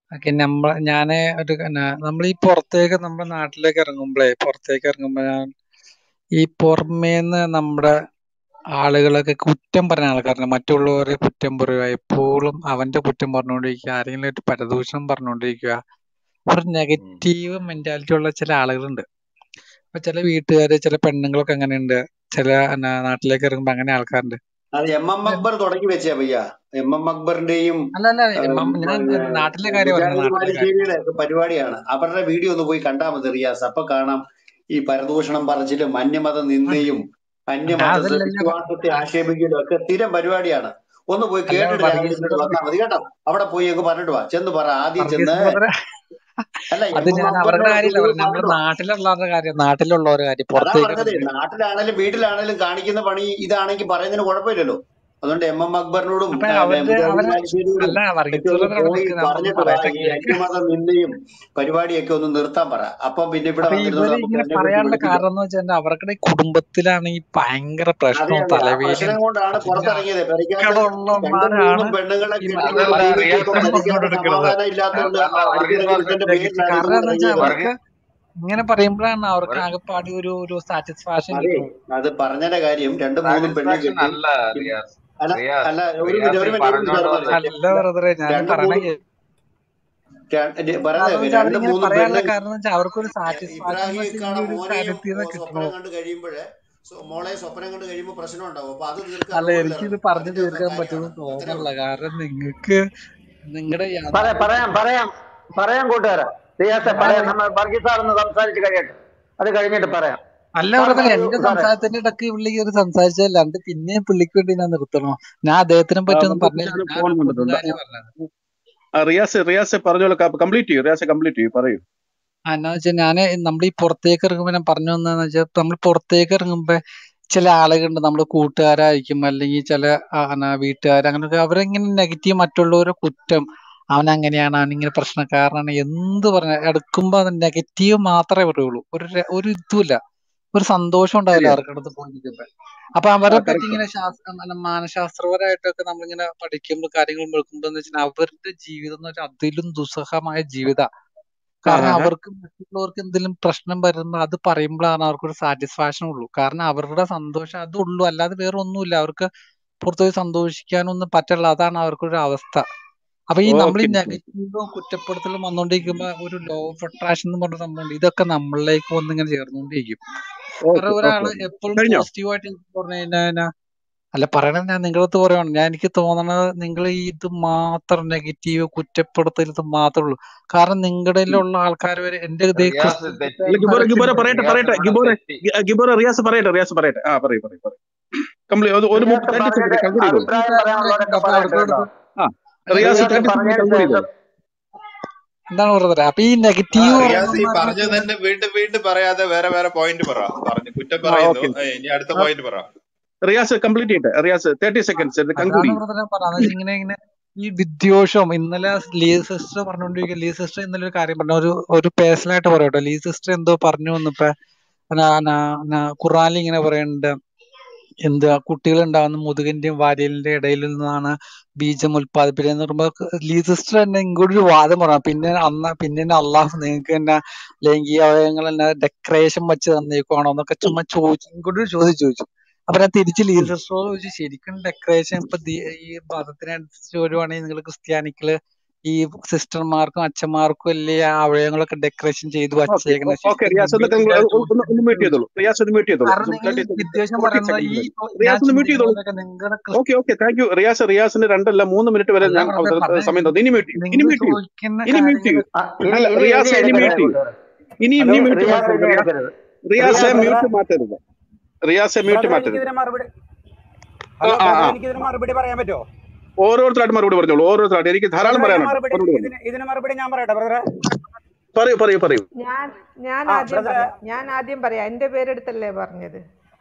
Okay നമ്മ ഞാന് ഒരു നമ്മൾ ഈ പുറത്തേക്ക് നമ്മുടെ നാട്ടിലേക്ക് ഇറങ്ങുമ്പോഴേ പുറത്തേക്ക് ഇറങ്ങുമ്പോ ഞാൻ ഈ പുറമേന്ന് നമ്മുടെ ആളുകളൊക്കെ കുറ്റം പറഞ്ഞ ആൾക്കാരുണ്ട് മറ്റുള്ളവരെ കുറ്റം പറയുക എപ്പോഴും അവന്റെ കുറ്റം പറഞ്ഞുകൊണ്ടിരിക്കുക ആരെങ്കിലും ആയിട്ട് പരദൂഷണം പറഞ്ഞുകൊണ്ടിരിക്കുക ഒരു നെഗറ്റീവ് മെന്റാലിറ്റി ഉള്ള ചില ആളുകളുണ്ട് അപ്പൊ ചില വീട്ടുകാര് ചില പെണ്ണുങ്ങളൊക്കെ അങ്ങനെയുണ്ട് ചില എന്നാ, നാട്ടിലേക്ക് ഇറങ്ങുമ്പോ അങ്ങനെ ആൾക്കാരുണ്ട് അത് എം എം അക്ബർ തുടങ്ങി വെച്ചാ പയ്യ എം എം അക്ബറിന്റെയും അല്ല അല്ല മ- ഞാൻ നാട്ടിലെ കാര്യം പറഞ്ഞത് മുജാഹിദ് നാട്ടിലെ കാര്യം മാലിശ്ശേരിയുടെ ഒക്കെ പരിപാടിയാണ് അവരുടെ വീഡിയോ ഒന്ന് പോയി കണ്ടാൽ മതി റിയാസ് അപ്പൊ കാണാം ഈ പരദൂഷണം പറച്ചിലും അന്യമത നിന്ദയും ഞാൻ അന്യമത അതല്ല ഞാൻ വിശ്വാസത്തെ ആക്ഷേപിക്കലും ഒക്കെ സ്ഥിരം പരിപാടിയാണ് ഒന്ന് പോയി അല്ല കേട്ടിട്ട് രാവിലെ വർഗീസ് ഇങ്ങോട്ട് വന്നാൽ മതി കേട്ടോ അവിടെ പോയി അങ്ങ് പറഞ്ഞിട്ട് വാ ചെന്ന് പറ ആദ്യം വർഗീസ് ചെന്ന് ബ്രദറെ അല്ല അത് എം എം ഞാൻ അവരുടെ അക്ബറിനെ കാര്യമല്ല പോയി പറഞ്ഞത് നമ്മുടെ പറഞ്ഞിട്ട് വാ നാട്ടിലുള്ളവരുടെ കാര്യം നാട്ടിലുള്ളവരുടെ കാര്യം അതാ പുറത്തേക്ക് പറഞ്ഞത് ഇറങ്ങുമ്പോ നാട്ടിലാണേലും വീട്ടിലാണേലും കാണിക്കുന്ന പണി ഇതാണെങ്കിൽ പറയുന്നതിന് കുഴപ്പമില്ലല്ലോ അതുകൊണ്ട് എം എം അക്ബറിനോടും അപ്പൊ ആ, അവര് മുജാഹിദ് അവര് മാലിശ്ശേരിയോടും അല്ല വർഗീസ് ഒക്കെ ഒന്ന് ബ്രദർ അവിടെ പോയി നിൽക്ക് നമ്മളൊന്ന് പറഞ്ഞിട്ട് വാ പറയട്ടെ ഈ കേക്ക് അന്യമത നിന്ദയും പരിപാടിയൊക്കെ ഒന്ന് നിർത്താൻ പറ അപ്പം പിന്നെ ഇവിടെ അപ്പൊ വന്നിരുന്ന് ഇവര് നമുക്ക് ഇങ്ങനെ അതിനെ കുറിച്ച് പറയാനുള്ള വിളിക്കില്ല കാരണം എന്ന് വെച്ചാൽ അവരുടെ കുടുംബത്തിലാണെങ്കിൽ ഭയങ്കര പ്രശ്നവും അറിയാതെ ആ തലവേദനയും പ്രശ്നം കൊണ്ടാണ് അതിന്റെ പുറത്തിറങ്ങിയത് പെരയ്ക്കകത്ത് രണ്ടും അക്കടുള്ളവന്മാരാണ് മൂന്നും പെണ്ണുങ്ങളെ ഈ കെട്ടി മറ്റുള്ള അതല്ല ജീവിച്ചിട്ടും റിയാസ് പ്രശ്നം പെരയ്ക്കകത്ത് കൊണ്ടുകൊടുക്കുന്നത് സമാധാനം ഇല്ലാത്തതുകൊണ്ട് അതല്ല വർഗീസ് അടിച്ചിറക്കി മാസ്റ്റർ വിട്ടതിന്റെ നെഗറ്റീവ് പേരിലാണ് കാരണം ഇതുകൊണ്ട് എന്താ വെച്ചാൽ ഇറങ്ങിയത് അവർക്ക് വർഗീസ് ഇങ്ങനെ പറയുമ്പോഴാണ് അവർക്ക് വർ- ആകെപ്പാടി ഒരു ഒരു സാറ്റിസ്ഫാക്ഷൻ അതെ കിട്ടുള്ളൂ അത് പറഞ്ഞതിന്റെ കാര്യം രണ്ടും മൂന്നും പെണ്ണെ സാറ്റിസ്ഫാക്ഷൻ കെട്ടി അല്ല റിയാസ് അല്ല റിയാസ് അല്ല ഒരു മിനിറ്റ് റിയാസ് ഒരു ഈ മിനിറ്റ് ഒരു മിനിറ്റ് പറഞ്ഞോണ്ട് സാർ വന്ന അല്ല ബ്രദറെ ഞാൻ രണ്ടും പറയണ മൂന്നും കേ- ര- പറയുന്നത് കാരണം വെച്ചാൽ രണ്ടും അവരിങ്ങനെ മൂന്നും പറയാനുള്ള പെണ്ണും കാരണം വെച്ചാൽ അവർക്കൊരു സാറ്റിസ്ഫാക്ഷൻ എന്ന് ഇബ്രാഹിം വെച്ചാൽ ഈ ഇക്കാടെ ഒരു മോനെയും കാര്യത്തിൽ നിന്ന് ഓ, കിട്ടണോ സ്വപ്നം കണ്ട് കഴിയുമ്പോഴേ മോളെ സ്വപ്നം കണ്ട് കഴിയുമ്പോൾ പ്രശ്നം ഉണ്ടാവും അപ്പൊ അത് തീർക്കാൻ അല്ല റോഡിൽ എനിക്കിത് ഇറങ്ങും പറഞ്ഞു അതിന്റെ തീർക്കാൻ കാര്യമാണ് പറ്റുമെന്ന് അത്രേ തോന്നുന്നില്ല ഉള്ളൂ കാരണം നിങ്ങൾക്ക് നിങ്ങളുടെ പറയാം പറയാം പറയാം പറയാം കൂട്ടുകാരെ റിയാസെ പറയാം നമ്മൾ വർഗീസ് സാർ ഒന്ന് സംസാരിച്ച് കഴിയട്ടെ അത് കഴിഞ്ഞിട്ട് പറയാം അല്ല സാർ ബ്രദറെ പറയൂ എന്റെ സാറേ സംസാരത്തിന്റെ ഇടയ്ക്ക് പുള്ളിക്ക് ഒരു സംസാരിച്ചതല്ലാണ്ട് പിന്നെ പുള്ളിക്ക് വേണ്ടി ഞാൻ നിർത്തണോ ഞാൻ അദ്ദേഹത്തിനെ പറ്റി ഒന്നും പറഞ്ഞില്ല വർഗീസിന് ഞാൻ ഫോൺ ഒരു പൊതു വന്നിട്ടുണ്ട് കാര്യം പറഞ്ഞത് ആ, റിയാസ് റിയാസ് പറഞ്ഞോളൂ കംപ്ലീറ്റ് ചെയ്യൂ റിയാസ് കംപ്ലീറ്റ് ചെയ്യൂ പറയൂ ആ, എന്നാന്ന് വെച്ചാൽ ഞാന് നമ്മൾ ഈ പുറത്തേക്ക് ഇറങ്ങുമ്പോ ഞാൻ പറഞ്ഞു വന്നതെന്ന് വെച്ചാൽ നമ്മൾ പുറത്തേക്ക് ഇറങ്ങുമ്പോ ചില ആളുകളുണ്ട് നമ്മുടെ കൂട്ടുകാരായിരിക്കും അല്ലെങ്കിൽ ചില വീട്ടുകാർ അങ്ങനെയൊക്കെ അവരെങ്ങനെ നെഗറ്റീവ് മറ്റുള്ളവരെ കുറ്റം അവൻ അങ്ങനെയാണ് അവൻ ഇങ്ങനെ പ്രശ്നക്കാരനാണ് എന്ത് പറഞ്ഞ എടുക്കുമ്പോ അത് നെഗറ്റീവ് മാത്രമേ പറയുള്ളൂ ഒരു ര- ഒരു ഇതുമില്ല ഒരു സന്തോഷം ഉണ്ടാവില്ല ശരിയാ അവരുടെ അടുത്ത് പോയിരിക്കുമ്പോ അപ്പൊ ആ അവരെ പറ്റി കറക്റ്റ് ഇങ്ങനെ ശാസ്ത്ര അല്ല, മാനശാസ്ത്രപരമായിട്ടൊക്കെ നമ്മളിങ്ങനെ പഠിക്കുമ്പോൾ കാര്യങ്ങൾ എടുക്കുമ്പോ എന്ന് വെച്ചാൽ അവരുടെ ജീവിതം എന്ന് വെച്ചാൽ അതിലും ദുസ്സഹമായ ജീവിത ആ കാരണം ആ ആ. അവർക്ക് മറ്റുള്ളവർക്ക് എന്തെങ്കിലും പ്രശ്നം വരുമ്പോ അത് പറയുമ്പോഴാണ് അവർക്കൊരു സാറ്റിസ്ഫാക്ഷൻ ഉള്ളൂ കാരണം അവരുടെ സന്തോഷം അത് ഉള്ളൂ അല്ലാതെ വേറെ ഒന്നുമില്ല അവർക്ക് പുറത്തുപോയി സന്തോഷിക്കാനൊന്നും പറ്റില്ല അതാണ് അവർക്കൊരു അവസ്ഥ അപ്പൊ ഈ നമ്മൾ ഈ ഓക്കെ നെഗറ്റീവും കുറ്റപ്പെടുത്തലും വന്നുകൊണ്ടിരിക്കുമ്പോ ഒരു ലോ ഓഫ് അട്രാക്ഷൻ എന്ന് പറഞ്ഞ സംഭവമുണ്ട് ഇതൊക്കെ നമ്മളിലേക്ക് വന്നിങ്ങനെ ചേർന്നുകൊണ്ടിരിക്കും ഓക്കെ കാരണം ഓക്കെ ഒരാള് എപ്പോഴും കഴിഞ്ഞോ പോസിറ്റീവായിട്ട് പറഞ്ഞു കഴിഞ്ഞാൽ അല്ല പറയണത് ഞാൻ നിങ്ങളുടെ അടുത്ത് പറയുവാണ് ഞാൻ എനിക്ക് തോന്നണത് നിങ്ങൾ ഈ ഇത് മാത്രം നെഗറ്റീവ് കുറ്റപ്പെടുത്തൽ ഇത് മാത്രമേ ഉള്ളൂ കാരണം നിങ്ങളുടെയിലുള്ള ആൾക്കാർ വരെ എന്റെ ഇതേ റിയാസ് ക്രിസ്ത്യൻ തെറ്റി അല്ല ഗിബോറെ ഗിബോറെ കൂട്ടുകാരന്മാരൊക്കെ പറയട്ടെ റിയാസ് പറയട്ടെ ഇവിടെ ഗിബോറെ തെറ്റി ഗി- ഗിബോറെ റിയാസ് പറയട്ടെ റിയാസ് പറയട്ടെ ആ പറയൂ പറയൂ പറയൂ കംപ്ലീറ്റ് ഒരു ഒരു റിയാസ് തേർട്ടി സെക്കൻഡ് പറഞ്ഞിട്ട് കൺക്ലൂഡ് ചെയ്തോളൂ അഭിപ്രായം പറയാനുള്ളവരൊക്കെ അപ്പൊ പറയട്ടെ അവർക്ക് കേട്ടോ കൊടുത്ത് ആ റിയാസ് റിയാസ് തേർട്ടി സെക്കൻഡ് പറഞ്ഞതിന് കൺക്ലൂഡ് ശേഷം ചെയ്തോളൂ എന്താണ് പറഞ്ഞത് അപ്പൊ ഈ ആ നെഗറ്റീവ് റിയാസ് ഈ പറയുന്നവന്മാരുടെ പറഞ്ഞത് തന്നെ വീണ്ടും വീണ്ടും പറയാതെ വേറെ വേറെ പോയിന്റ് പറ പറഞ്ഞു കുറ്റം ആ പറയുന്നു ഓക്കെ ഏ, ഇനി അടുത്ത പോയിന്റ് പറ റിയാസ് കംപ്ലീറ്റ് ചെയ്യട്ടെ റിയാസ് തേർട്ടി സെക്കൻഡ്സ് കൺക്ലൂഡ് അതാണ് ചെയ്യും ബ്രദറെ പറഞ്ഞത് ഇങ്ങനെ ഇങ്ങനെ ഈ വിദ്വേഷം ഇന്നലെ ലീ സിസ്റ്റർ പറഞ്ഞോണ്ടിരിക്കുക ലീ സിസ്റ്റർ ഇന്നലെ ഒരു കാര്യം പറഞ്ഞു ഒരു ഒരു പേഴ്സണൽ ആയിട്ട് പറയട്ടോ ലീ സിസ്റ്റർ എന്തോ പറഞ്ഞു വന്നപ്പോ ഖുറാനിൽ ഇങ്ങനെ പറയുന്നുണ്ട് എന്ത് കുട്ടികൾ ഉണ്ടാകുന്ന മുതുകിന്റെയും വാരിയലിന്റെ ഇടയിൽ നിന്നാണ് ബീജം ഉൽപ്പാദിപ്പിക്കുന്നത് എന്ന് പറയുമ്പോ ലീ സിസ്റ്റർ തന്നെ ഇങ്ങോട്ട് ഒരു വാദം പറഞ്ഞു പിന്നെ അന്ന് പിന്നെ തന്നെ അള്ളാഹു നിങ്ങൾക്ക് തന്നെ ലൈംഗിക അവയവങ്ങൾ തന്നെ ഡെക്കറേഷൻ വെച്ച് തന്നേക്കുവാണോ എന്നൊക്കെ ചുമ്മാ ചോദിച്ചു ഇങ്ങോട്ട് ഒരു ചോദ്യം ചോദിച്ചു അപ്പൊ ഞാൻ തിരിച്ച് ലീ സിസ്റ്ററോട് ചോദിച്ചു ശരിക്കും ഡെക്കറേഷൻ ഇപ്പൊ ദി- ഈ മതത്തിനനുസരിച്ച് വരുവാണെങ്കിൽ നിങ്ങൾ ക്രിസ്ത്യാനികള് ഈ സിസ്റ്റർമാർക്കും അച്ഛന്മാർക്കും അല്ലേ ആ അവയവങ്ങളൊക്കെ ഡെക്കറേഷൻ ചെയ്ത് ഓക്കെ വച്ചേക്കുന്നത് ഓക്കെ ശരിക്കും റിയാസ് ഒന്ന് നിങ്ങൾ conclude- എന്താ ഒന്ന് ഒന്ന് മ്യൂട്ട് ചെയ്തോളൂ റിയാസ് ഒന്ന് മ്യൂട്ട് ചെയ്തോളൂ കാരണം നിങ്ങൾ ഈ തേർട്ടി വിദ്വേഷം ഫോർട്ടി പറയുന്നത് ഈ സെക്കൻഡ് ഞാൻ റിയാസ് ഒന്ന് മ്യൂട്ട് ചെയ്തോളൂ ചിന്തിക്കുന്നതൊക്കെ നിങ്ങളുടെ okay okay thank you Riyaz റിയാസിന് രണ്ടല്ല മൂന്ന് മിനിറ്റ് വരെ അല്ല ഞാൻ ബ്രദറെ അവസരം- പറഞ്ഞ സമയം തന്നു ഇനി മ്യൂട്ട് ചെയ്യൂ ഇനി നിങ്ങൾ മ്യൂട്ട് ചെയ്യൂ ചോദിക്കുന്ന ഇനി മ്യൂട്ട് ചെയ്യൂ കാര്യങ്ങൾ ആ, ഇനി അല്ല ഇനി ഇനി റിയാസ് ഇനി എടുക്കരുത് മ്യൂട്ട് ചെയ്യൂ കൂട്ടുകാരെ ഇനി ഹലോ ഇനി മ്യൂട്ട് റിയാസ് മാറ്റരുത് ഇനി റിയാസ് എടുക്കരുത് റിയാസ് റിയാസ് മ്യൂട്ട് ബ്രദറെ മാറ്റരുത് റിയാസ് മ്യൂട്ട് ബ്രദറെ മാറ്റരുത് എനിക്കിതിന് മറുപടി ആ ഹലോ ആ ബ്രദറെ ആ എനിക്കിതിന് മറുപടി പറയാൻ പറ്റുമോ ഓരോരുത്തരായിട്ട് മറുപടി പറഞ്ഞോളൂ ഓരോരുത്തരായിട്ട് എനിക്ക് ധാരാളം ബ്രദറെ ഇതിന് പറയാനുണ്ട് മറുപടി മറുപടി പറഞ്ഞു ഇതിന് ഇതിന് മറുപടി ഞാൻ പറയട്ടെ ബ്രദറെ പറയൂ പറയൂ പറയൂ ഞാൻ ഞാൻ ആ ആദ്യം ബ്രദറെ പറയാം ഞാൻ ആദ്യം പറയാം എന്റെ പേരെടുത്തല്ലേ പറഞ്ഞത്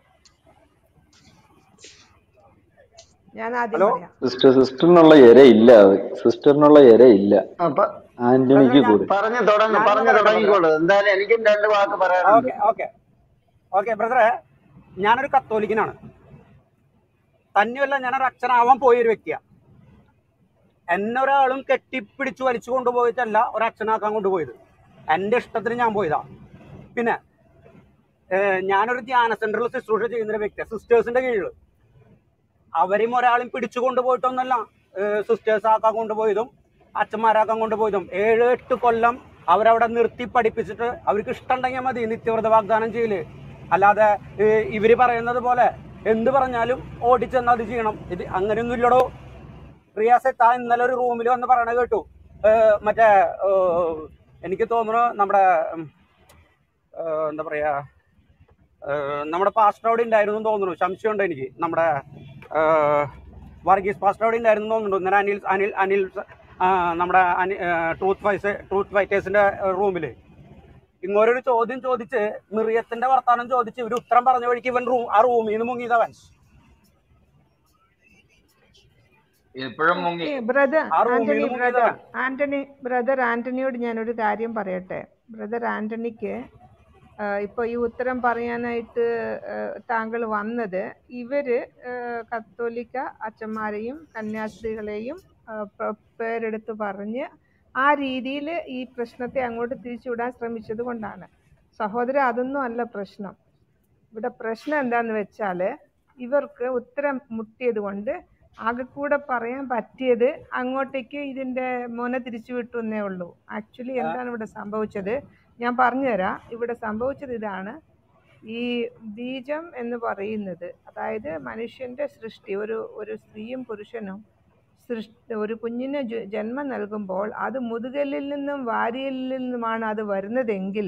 ഞാൻ ആദ്യം ഹലോ പറയാം സിസ്റ്റർ സിസ്റ്ററിനുള്ള ഇര ഇല്ല അത് സിസ്റ്ററിനുള്ള ഇര ഇല്ല അപ്പൊ ബ്രദറെ ആന്റണിക്ക് ഞാൻ കൂടി പറഞ്ഞു തുടങ്ങ് ഞാനൊന്ന് പറഞ്ഞു പറയട്ടെ ബ്രദറെ തുടങ്ങിക്കോളൂ എന്തായാലും എനിക്കും രണ്ട് വാക്ക് പറയാനുണ്ട് ഓക്കെ ഓക്കെ ഓക്കെ ബ്രദറെ ഞാനൊരു കത്തോലിക്കനാണ് തന്നെയല്ല ഞാനൊരു അച്ഛനാവാൻ പോയ ഒരു വ്യക്തിയാണ് എന്നെ ഒരാളും കെട്ടിപ്പിടിച്ച് വലിച്ചു കൊണ്ടുപോയിട്ടല്ല ഒരച്ഛനാക്കാൻ കൊണ്ടുപോയത് എൻ്റെ ഇഷ്ടത്തിന് ഞാൻ പോയതാ പിന്നെ ഏഹ് ഞാനൊരു ധ്യാന സെന്ററിൽ ശുശ്രൂഷ ചെയ്യുന്ന ഒരു വ്യക്തിയാണ് സിസ്റ്റേഴ്സിന്റെ കീഴിൽ അവരെയും ഒരാളും പിടിച്ചു കൊണ്ടുപോയിട്ടൊന്നല്ല സിസ്റ്റേഴ്സ് ആക്കാൻ കൊണ്ടുപോയതും അച്ഛന്മാരാക്കാൻ കൊണ്ടുപോയതും ഏഴ് എട്ട് കൊല്ലം അവരവിടെ നിർത്തി പഠിപ്പിച്ചിട്ട് അവർക്ക് ഇഷ്ടമുണ്ടെങ്കിൽ മതി നിത്യവ്രത വാഗ്ദാനം ചെയ്യല് അല്ലാതെ ഏഹ് ഇവര് പറയുന്നത് പോലെ എന്ത് പറഞ്ഞാലും ഓടിച്ചെന്ന് അത് ചെയ്യണം ഇത് അങ്ങനെയൊന്നും ഇല്ലടോ റിയാസെ താൻ ഇന്നലെ ഒരു റൂമിൽ വന്ന് പറയണ കേട്ടു ഏഹ് മറ്റേ ഏഹ് എനിക്ക് തോന്നുന്നു നമ്മുടെ ഉം, ഏഹ് എന്താ പറയാ ഏഹ് നമ്മുടെ പാസ്റ്റർ അവിടെ ഉണ്ടായിരുന്നു എന്ന് തോന്നുന്നു സംശയമുണ്ട് എനിക്ക് നമ്മുടെ ഏഹ് വർഗീസ് പാസ്റ്റർ അവിടെ ഉണ്ടായിരുന്നു എന്ന് തോന്നുന്നു ഇന്നലെ അനിൽ അനിൽ അനിൽ ആ, നമ്മുടെ അനി ട്രൂത്ത് ഫൈസ് ട്രൂത്ത് ഫൈറ്റേഴ്സിന്റെ റൂമിൽ ഇങ്ങോട്ടൊരു ചോദ്യം ചോദിച്ച് മിറിയത്തിന്റെ വർത്താനം ചോദിച്ച് ഇവർ ഉത്തരം പറഞ്ഞ വഴിക്ക് ഇവൻ റൂം ആ റൂമിൽ നിന്ന് മുങ്ങിയതവൻ ഇപ്പോഴും മുങ്ങി ഓക്കെ ബ്രദർ ആ റൂമിൽ ആന്റണി നിന്ന് ബ്രദർ മുങ്ങിയതവൻ ആന്റണി ബ്രദർ ആന്റണിയോട് ഞാനൊരു കാര്യം പറയട്ടെ ബ്രദർ ആന്റണിക്ക് ആ, ഇപ്പൊ ഈ ഉത്തരം പറയാനായിട്ട് ആ, താങ്കൾ വന്നത് ഇവര് ആ, കത്തോലിക്ക അച്ഛന്മാരെയും കന്യാസ്ത്രീകളെയും ആ, പ- പേരെടുത്ത് പറഞ്ഞ് ആ രീതിയിൽ ഈ പ്രശ്നത്തെ അങ്ങോട്ട് തിരിച്ചുവിടാൻ ശ്രമിച്ചത് കൊണ്ടാണ് സഹോദര അതൊന്നും അല്ല പ്രശ്നം ഇവിടെ പ്രശ്നം എന്താന്ന് വെച്ചാൽ ഇവർക്ക് ഉത്തരം മുട്ടിയത് കൊണ്ട് ആകെക്കൂടെ പറയാൻ പറ്റിയത് അങ്ങോട്ടേക്ക് ഇതിൻ്റെ മോനെ തിരിച്ചു വിട്ടു എന്നേ ഉള്ളൂ ആക്ച്വലി എന്താണ് ഇവിടെ സംഭവിച്ചത് ഞാൻ പറഞ്ഞുതരാം ഇവിടെ സംഭവിച്ചത് ഇതാണ് ഈ ബീജം എന്ന് പറയുന്നത് അതായത് മനുഷ്യൻ്റെ സൃഷ്ടി ഒരു ഒരു സ്ത്രീയും പുരുഷനും സൃഷ്ടി ഒരു കുഞ്ഞിന് ജ- ജന്മം നൽകുമ്പോൾ അത് മുതുകല്ലിൽ നിന്നും വാരിയലിൽ നിന്നുമാണ് അത് വരുന്നതെങ്കിൽ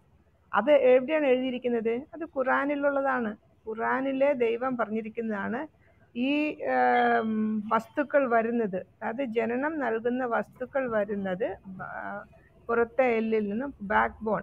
അത് എവിടെയാണ് എഴുതിയിരിക്കുന്നത് അത് ഖുറാനിലുള്ളതാണ് ഖുറാനിലെ ദൈവം പറഞ്ഞിരിക്കുന്നതാണ് ഈ ആം, വസ്തുക്കൾ വരുന്നത് അത് ജനനം നൽകുന്ന വസ്തുക്കൾ വരുന്നത് ബ- പുറത്തെ എല്ലിൽ നിന്നും ബാക്ക് ബോൺ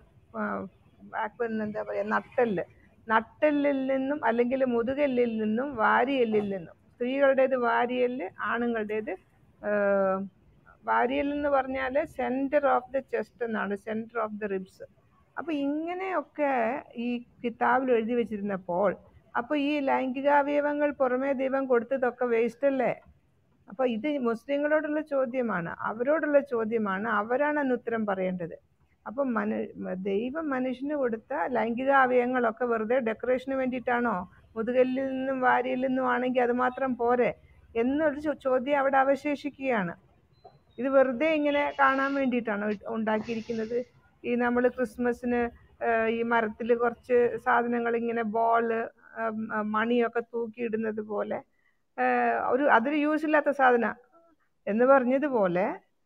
ബാക്ക് ബോൺ എന്താ പറയുക നട്ടെല്ല് നട്ടെല്ലിൽ നിന്നും അല്ലെങ്കിൽ മുതുകെല്ലിൽ നിന്നും വാരിയെല്ലിൽ നിന്നും സ്ത്രീകളുടേത് വാരിയെല്ല് ആണുങ്ങളുടേത് ആഹ്, വാരിയെല്ല് എന്ന് പറഞ്ഞാൽ സെൻറ്റർ ഓഫ് ദ ചെസ്റ്റ് എന്നാണ് സെൻറ്റർ ഓഫ് ദ റിബ്സ് അപ്പോൾ ഇങ്ങനെയൊക്കെ ഈ കിതാബിൽ എഴുതി വെച്ചിരുന്നപ്പോൾ അപ്പോൾ ഈ ലൈംഗികാവയവങ്ങൾ പുറമേ ദൈവം കൊടുത്തതൊക്കെ വേസ്റ്റ് അല്ലേ അപ്പോൾ ഇത് മുസ്ലിങ്ങളോടുള്ള ചോദ്യമാണ് അവരോടുള്ള ചോദ്യമാണ് അവരാണ് അന്ന് ഉത്തരം പറയേണ്ടത് അപ്പം മനു ദൈവം മനുഷ്യന് കൊടുത്ത ലൈംഗിക അവയവങ്ങളൊക്കെ വെറുതെ ഡെക്കറേഷന് വേണ്ടിയിട്ടാണോ മുതുകല്ലിൽ നിന്നും വാരിയിൽ നിന്നും ആണെങ്കിൽ അത് മാത്രം പോരെ എന്നൊരു ചോ- ചോദ്യം അവിടെ അവശേഷിക്കുകയാണ് ഇത് വെറുതെ ഇങ്ങനെ കാണാൻ വേണ്ടിയിട്ടാണോ ഇ- ഉണ്ടാക്കിയിരിക്കുന്നത് ഈ നമ്മൾ ക്രിസ്മസിന് ഏഹ്, ഈ മരത്തിൽ കുറച്ച് സാധനങ്ങൾ ഇങ്ങനെ ബോള് മണിയൊക്കെ തൂക്കിയിടുന്നത് പോലെ ഏഹ്, ഒരു അതൊരു യൂസ് ഇല്ലാത്ത സാധന എന്ന് പറഞ്ഞതുപോലെ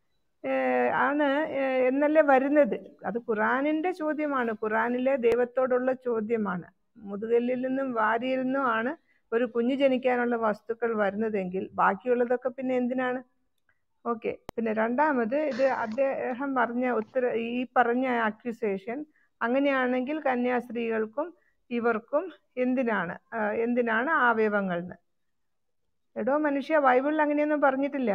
ഏഹ്, ആണ് ഏഹ്, എന്നല്ലേ വരുന്നത് അത് ഖുറാനിൻ്റെ ചോദ്യമാണ് ഖുറാനിലെ ദൈവത്തോടുള്ള ചോദ്യമാണ് മുതുകല്ലിൽ നിന്നും വാരിയിൽ നിന്നും ആണ് ഒരു കുഞ്ഞ് ജനിക്കാനുള്ള വസ്തുക്കൾ വരുന്നതെങ്കിൽ ബാക്കിയുള്ളതൊക്കെ പിന്നെ എന്തിനാണ് ഓക്കെ പിന്നെ രണ്ടാമത് ഇത് അദ്ദേഹം പറഞ്ഞ ഉത്തര ഈ പറഞ്ഞ അക്യൂസേഷൻ അങ്ങനെയാണെങ്കിൽ കന്യാസ്ത്രീകൾക്കും ഇവർക്കും എന്തിനാണ് ആ, എന്തിനാണ് അവയവങ്ങൾ എന്ന് എടോ മനുഷ്യ ബൈബിളിൽ അങ്ങനെയൊന്നും പറഞ്ഞിട്ടില്ല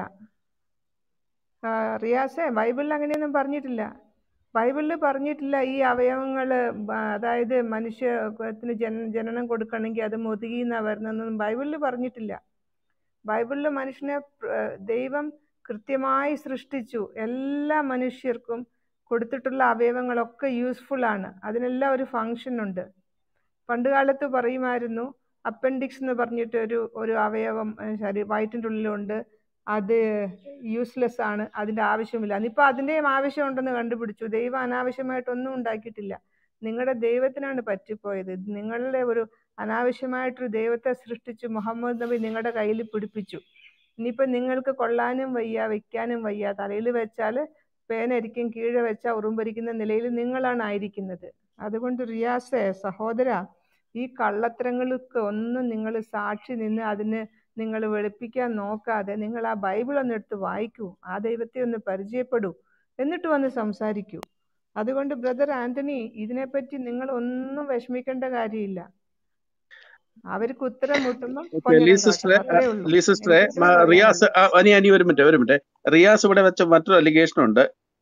ആ, റിയാസേ ബൈബിളിൽ അങ്ങനെയൊന്നും പറഞ്ഞിട്ടില്ല ബൈബിളിൽ പറഞ്ഞിട്ടില്ല ഈ അവയവങ്ങൾ അതായത് മനുഷ്യത്തിന് ജന ജനനം കൊടുക്കണമെങ്കിൽ അത് മുതുകിന്നാ വരുന്നതെന്നൊന്നും ബൈബിളിൽ പറഞ്ഞിട്ടില്ല ബൈബിളിൽ മനുഷ്യനെ പ്ര- ദൈവം കൃത്യമായി സൃഷ്ടിച്ചു എല്ലാ മനുഷ്യർക്കും കൊടുത്തിട്ടുള്ള അവയവങ്ങളൊക്കെ യൂസ്ഫുൾ ആണ് അതിനെല്ലാം ഒരു ഫങ്ഷൻ ഉണ്ട് പണ്ട് കാലത്ത് പറയുമായിരുന്നു അപ്പൻഡിക്സ് എന്ന് പറഞ്ഞിട്ട് ഒരു ഒരു അവയവം ഏഹ്, ശരീ വയറ്റിൻ്റെ ഉള്ളിലുണ്ട് അത് യൂസ്ലെസ് ആണ് അതിൻ്റെ ആവശ്യമില്ല അതിപ്പോൾ അതിൻ്റെയും ആവശ്യമുണ്ടെന്ന് കണ്ടുപിടിച്ചു ദൈവം അനാവശ്യമായിട്ടൊന്നും ഉണ്ടാക്കിയിട്ടില്ല നിങ്ങളുടെ ദൈവത്തിനാണ് പറ്റിപ്പോയത് നിങ്ങളുടെ ഒരു അനാവശ്യമായിട്ടൊരു ദൈവത്തെ സൃഷ്ടിച്ച് മുഹമ്മദ് നബി നിങ്ങളുടെ കയ്യിൽ പിടിപ്പിച്ചു ഇനിയിപ്പോൾ നിങ്ങൾക്ക് കൊള്ളാനും വയ്യ വെക്കാനും വയ്യ തലയിൽ വെച്ചാൽ പേനരിക്കും കീഴെ വെച്ചാൽ ഉറുമ്പരിക്കുന്ന നിലയിൽ നിങ്ങളാണ് ആയിരിക്കുന്നത് അതുകൊണ്ട് റിയാസെ സഹോദര ഈ കള്ളത്തരങ്ങൾക്ക് ഒന്നും നിങ്ങൾ സാക്ഷി നിന്ന് അതിന് നിങ്ങൾ വെളുപ്പിക്കാൻ നോക്കാതെ നിങ്ങൾ ആ ബൈബിൾ ഒന്ന് എടുത്ത് വായിക്കൂ ആ ദൈവത്തെ ഒന്ന് പരിചയപ്പെടൂ എന്നിട്ട് വന്ന് സംസാരിക്കൂ അതുകൊണ്ട് ബ്രദർ ആന്റണി ഇതിനെപ്പറ്റി നിങ്ങൾ ഒന്നും വിഷമിക്കേണ്ട കാര്യമില്ല അവർക്ക് ഉത്തരം മുട്ടുമ്പോൾ ഓക്കെ ലീ കൊഞ്ഞനം സിസ്റ്ററെ കാട്ടണം അത്രേ ഉള്ളൂ ലീ സിസ്റ്ററെ എനിക്ക് ഇത്രേ മ- റിയാസ് പറയാനുള്ളൂ ആ, അനി അനി ഒരു മിനിറ്റ് ഒരു മിനിറ്റ് റിയാസ് ഇവിടെ വെച്ച മറ്റൊരു അലിഗേഷൻ ഉണ്ട്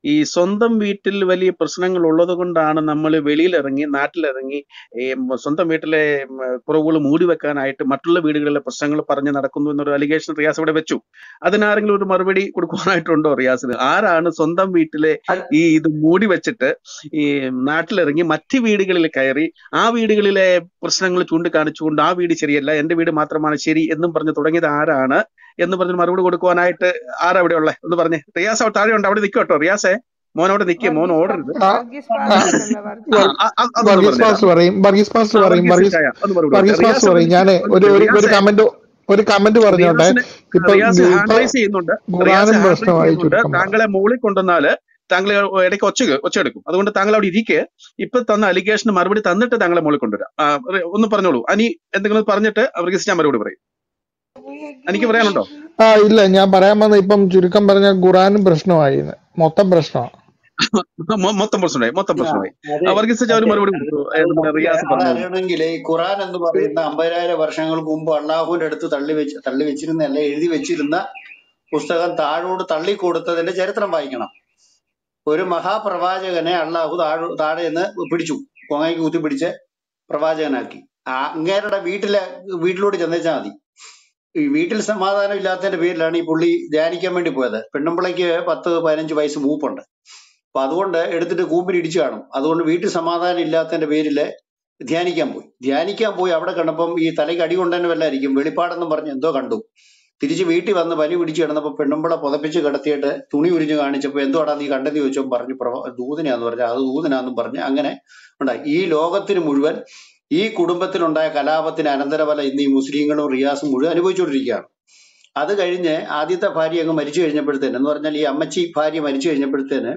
ഈ സ്വന്തം വീട്ടിൽ വലിയ പ്രശ്നങ്ങൾ ഉള്ളത് കൊണ്ടാണ് നമ്മൾ വെളിയിലിറങ്ങി നാട്ടിലിറങ്ങി ഈ മ- സ്വന്തം വീട്ടിലെ ഉം, കുറവുകൾ മൂടി വെക്കാനായിട്ട് മറ്റുള്ള വീടുകളിലെ പ്രശ്നങ്ങൾ പറഞ്ഞ് നടക്കുന്നു എന്നൊരു അലിഗേഷൻ റിയാസ് ഇവിടെ വെച്ചു അതിനാരെങ്കിലും ഒരു മറുപടി കൊടുക്കുവാനായിട്ടുണ്ടോ റിയാസിന് ആരാണ് സ്വന്തം വീട്ടിലെ അത് ഈ ഇത് മൂടി വെച്ചിട്ട് ഈ നാട്ടിലിറങ്ങി മറ്റ് വീടുകളിൽ കയറി ആ വീടുകളിലെ പ്രശ്നങ്ങൾ ചൂണ്ടിക്കാണിച്ചുകൊണ്ട് ആ വീട് ശരിയല്ല എന്റെ വീട് മാത്രമാണ് ശരി എന്നും പറഞ്ഞ് തുടങ്ങിയത് ആരാണ് എന്ന് പറഞ്ഞ് മറുപടി കൊടുക്കുവാനായിട്ട് ആരാ ഇവിടെ ഉള്ളത് എന്ന് പറഞ്ഞേ റിയാസ് അവിടെ താഴെ ഉണ്ട് അവിടെ നിൽക്കും കേട്ടോ റിയാസെ മോൻ അവിടെ നിൽക്കുക മോൻ വർഗീസ് ഓടരുത് പാ- ആ, വർഗീസ് ആ, പാസ്റ്റർ അല്ല ആ വർഗീസ് വർ- ആ, ആ, അതൊന്ന് വർഗീസ് പറഞ്ഞുതരാം പാസ്റ്റർ പറയും വർഗീസ് പാസ്റ്റർ ആ പറയും വർഗീസ് വർഗീസ് ചായ ഒന്ന് മറുപടി കൊടുക്കാം വർഗീസ് പാസ്റ്റർ റിയാസ് പറയും ഒന്ന് ഞാൻ ഒന്ന് ഒരു ഒരു ഒരു റിയാസെ കമന്റ് ഒരു കമന്റ് പറഞ്ഞോട്ടെ റിയാസിന് ഇപ്പൊ റിയാസ് ഇപ്പൊ ഹാൻഡ് റൈസ് ചെയ്യുന്നുണ്ട് റിയാസ് ഖുറാനും ഹാൻഡ് റൈസ് പ്രശ്നമായി ചെയ്യുന്നുണ്ട് ചുരുക്കം പറ താങ്കളെ മുകളിൽ കൊണ്ടുവന്നാല് താങ്കൾ ഇടയ്ക്ക് ഒച്ച കേ- ഒച്ച എടുക്കും അതുകൊണ്ട് താങ്കൾ അവിടെ ഇരിക്കെ ഇപ്പൊ തന്ന അലിഗേഷന് മറുപടി തന്നിട്ട് താങ്കളെ മുകളിൽ കൊണ്ടുവരാം ആ, റി- ഒന്ന് പറഞ്ഞോളൂ അനി എന്തെങ്കിലും പറഞ്ഞിട്ട് അവർക്ക് ഞാൻ മറുപടി പറയും എനിക്ക് പറയാനുണ്ടോ ആ ഇല്ല ഞാൻ പറയാൻ വന്ന ഇപ്പം ചുരുക്കം പറഞ്ഞ ഖുറാനും പ്രശ്നമായി ഇന്ന്. മൊത്തം പ്രശ്നമാണ് മൊ- മൊത്തം പ്രശ്നമായി മൊത്തം ആ, പ്രശ്നമായി അതെ വർഗീസ് ഒരു അതെ മറുപടി അത് കൊടുത്തു അത് ഏത് നമുക്ക് റിയാസ് അത് പറഞ്ഞത് അറിയണമെങ്കിൽ ഈ ഖുറാൻ എന്ന് പറയുന്ന അമ്പതിനായിരം വർഷങ്ങൾക്ക് മുമ്പ് അള്ളാഹുവിന്റെ അടുത്ത് തള്ളി വെച്ച് തള്ളി വെച്ചിരുന്ന അല്ലെ എഴുതി വെച്ചിരുന്ന പുസ്തകം താഴോട് തള്ളിക്കൊടുത്തതിന്റെ ചരിത്രം വായിക്കണം ഒരു മഹാപ്രവാചകനെ അള്ളാഹു താഴെ താഴെ നിന്ന് പിടിച്ചു കൊങ്ങയ്ക്ക് കുത്തി പിടിച്ച് പ്രവാചകനാക്കി ആ അങ്ങേരുടെ വീട്ടിലെ വീട്ടിലോട്ട് ചെന്നേച്ചാൽ മതി ഈ വീട്ടിൽ സമാധാനം ഇല്ലാത്തതിന്റെ പേരിലാണ് ഈ പുള്ളി ധ്യാനിക്കാൻ വേണ്ടി പോയത് പെണ്ണുമ്പിളയ്ക്ക് പത്ത് പതിനഞ്ച് വയസ്സ് മൂപ്പുണ്ട് അപ്പൊ അതുകൊണ്ട് എടുത്തിട്ട് കൂമ്പിൽ ഇടിച്ചു കാണും അതുകൊണ്ട് വീട്ടിൽ സമാധാനം ഇല്ലാത്തതിന്റെ പേരില് ധ്യാനിക്കാൻ പോയി ധ്യാനിക്കാൻ പോയി അവിടെ കണ്ടപ്പം ഈ തലയ്ക്ക് അടി കൊണ്ടന്നെ വല്ലായിരിക്കും വെളിപ്പാടെന്നും പറഞ്ഞ് എന്തോ കണ്ടു തിരിച്ച് വീട്ടിൽ വന്ന് പനി പിടിച്ച് കിടന്നപ്പോ പെണ്ണുമ്പിള പുതപ്പിച്ച് കിടത്തിയിട്ട് തുണി ഉരിഞ്ഞ് കാണിച്ചപ്പോ എന്തുവാടാ നീ കണ്ടെന്ന് ചോദിച്ചപ്പോൾ പറഞ്ഞു പ്രവ ദൂതനാന്ന് പറഞ്ഞു അത് ദൂതനാന്നും പറഞ്ഞ് അങ്ങനെ ഉണ്ടായി ഈ ലോകത്തിന് മുഴുവൻ ഈ കുടുംബത്തിലുണ്ടായ കലാപത്തിന് അനന്തരഫലം ഇന്ന് ഈ മുസ്ലിങ്ങളും റിയാസും മുഴുവൻ അനുഭവിച്ചുകൊണ്ടിരിക്കുകയാണ് അത് കഴിഞ്ഞ് ആദ്യത്തെ ഭാര്യ അങ്ങ് മരിച്ചു കഴിഞ്ഞപ്പോഴത്തേന് എന്ന് പറഞ്ഞാൽ ഈ അമ്മച്ചി ഭാര്യ മരിച്ചു കഴിഞ്ഞപ്പോഴത്തേന്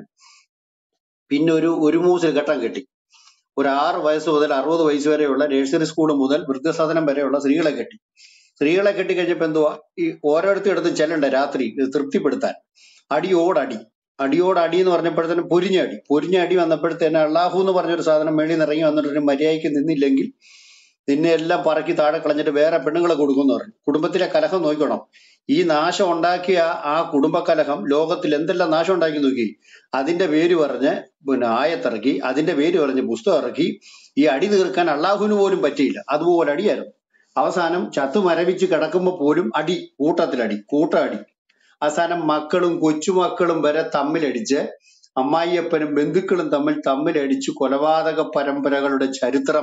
പിന്നെ ഒരു ഒരു മൂസിൽ ഘട്ടം കെട്ടി ഒരു ആറ് വയസ്സ് മുതൽ അറുപത് വയസ്സ് വരെയുള്ള നഴ്സറി സ്കൂൾ മുതൽ വൃദ്ധസദനം വരെയുള്ള സ്ത്രീകളെ കെട്ടി സ്ത്രീകളെ കെട്ടി കഴിഞ്ഞപ്പോ എന്തുവാ ഈ ഓരോരുത്തർ എടുത്ത് ചെല്ലണ്ട രാത്രി ഇത് തൃപ്തിപ്പെടുത്താൻ അടിയോടടി അടിയോടടി എന്ന് പറഞ്ഞപ്പോഴത്തേനും പൊരിഞ്ഞ അടി പൊരിഞ്ഞ അടി വന്നപ്പോഴത്തേന് അള്ളാഹു എന്ന് പറഞ്ഞൊരു സാധനം മേളിൽ നിന്ന് ഇറങ്ങി വന്നിട്ട് ഒരു മര്യാദയ്ക്ക് നിന്നില്ലെങ്കിൽ നിന്നെ എല്ലാം പറക്കി താഴെ കളഞ്ഞിട്ട് വേറെ പെണ്ണുങ്ങളെ കൊടുക്കുമെന്ന് പറഞ്ഞു കുടുംബത്തിലെ കലഹം നോക്കണം ഈ നാശം ഉണ്ടാക്കിയ ആ കുടുംബ കലഹം ലോകത്തിൽ എന്തെല്ലാം നാശം ഉണ്ടാക്കി നോക്കി അതിന്റെ പേര് പറഞ്ഞ് പിന്നെ ആയത്തിറക്കി അതിന്റെ പേര് പറഞ്ഞ് പുസ്തകം ഇറക്കി ഈ അടി തീർക്കാൻ അള്ളാഹുവിന് പോലും പറ്റിയില്ല അതുപോലെ അടിയായിരുന്നു അവസാനം ചത്തു മരവിച്ച് കിടക്കുമ്പോൾ പോലും അടി കൂട്ടത്തിലടി കൂട്ട അടി അവസാനം മക്കളും കൊച്ചുമക്കളും വരെ തമ്മിലടിച്ച് അമ്മായിയപ്പനും ബന്ധുക്കളും തമ്മിൽ തമ്മിലടിച്ച് കൊലപാതക പരമ്പരകളുടെ ചരിത്രം